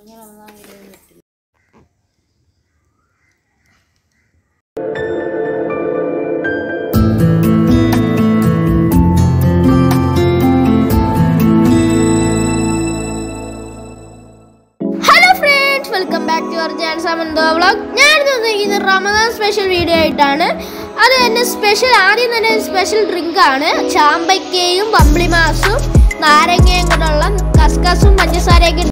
കഴിഞ്ഞ റമദാൻ വീഡിയോ ഇട്ടില്ല hello friends welcome back to our channel സമന്തോ വ്ളോഗ് ഞാൻ ഇന്ന് റമദാൻ സ്പെഷ്യൽ വീഡിയോ ആയിട്ടാണ് അത് തന്നെ സ്പെഷ്യൽ ആദ്യം തന്നെ സ്പെഷ്യൽ ഡ്രിങ്ക് ആണ് ചാമ്പയ്ക്കയും പമ്പിളിമാസും നാരങ്ങയും കൊണ്ടുള്ള കസ്കസും പഞ്ചസാരയൊക്കെ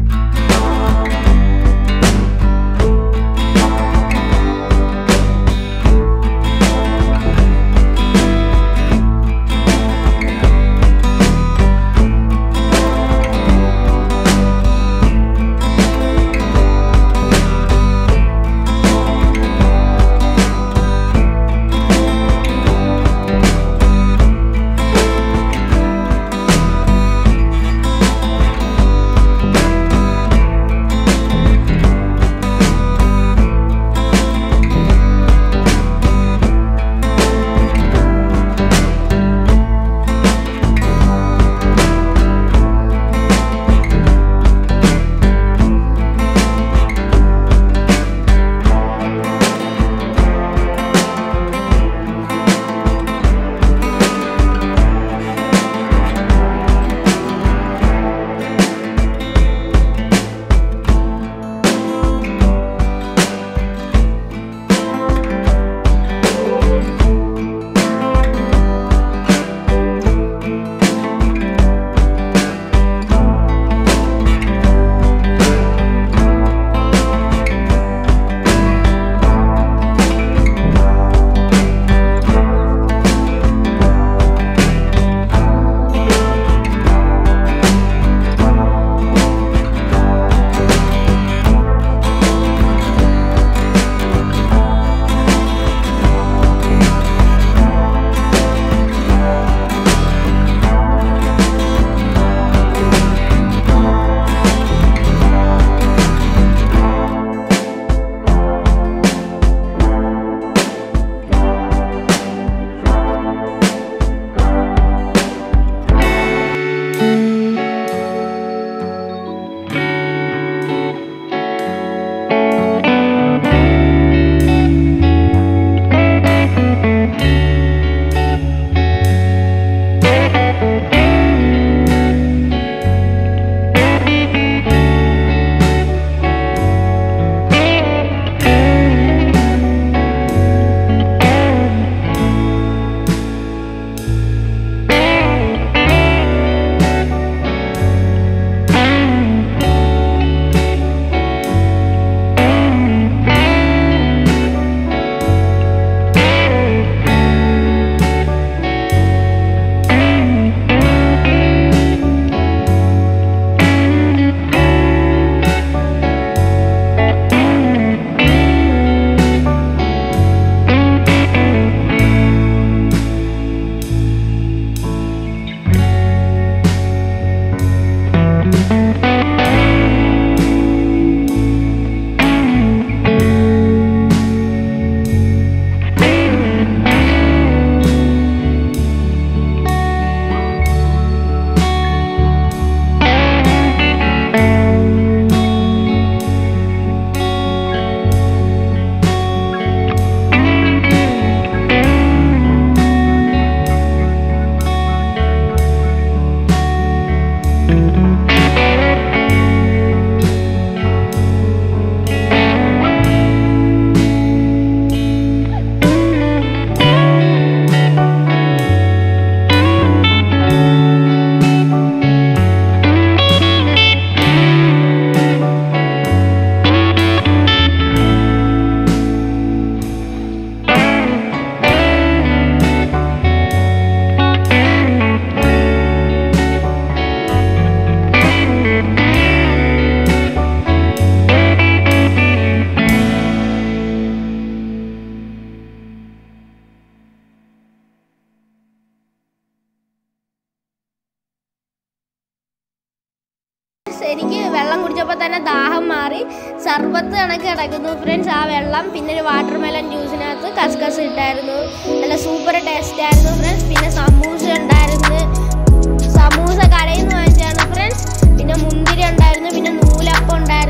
എനിക്ക് വെള്ളം കുടിച്ചപ്പോൾ തന്നെ ദാഹം മാറി സർബത്ത് കണക്ക് കിടക്കുന്നു ഫ്രണ്ട്സ് ആ വെള്ളം പിന്നെ ഒരു വാട്ടർ മെലൺ ജ്യൂസിനകത്ത് കസ്കസ് ഇട്ടായിരുന്നു നല്ല സൂപ്പർ ടേസ്റ്റ് ആയിരുന്നു ഫ്രണ്ട്സ് പിന്നെ സമൂസ ഉണ്ടായിരുന്നു സമൂസ കടയിൽ നിന്ന് വാങ്ങിച്ചതാണ് ഫ്രണ്ട്സ് പിന്നെ മുന്തിരി ഉണ്ടായിരുന്നു പിന്നെ നൂലപ്പം ഉണ്ടായിരുന്നു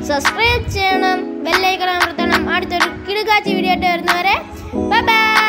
സബ്സ്ക്രൈബ് ചെയ്യണം ബെല്ലൈക്കൺ അമർത്തണം അടുത്തൊരു കിടുകാച്ചി വീഡിയോ ആയിട്ട് വരുന്നവരെ ബൈ ബൈ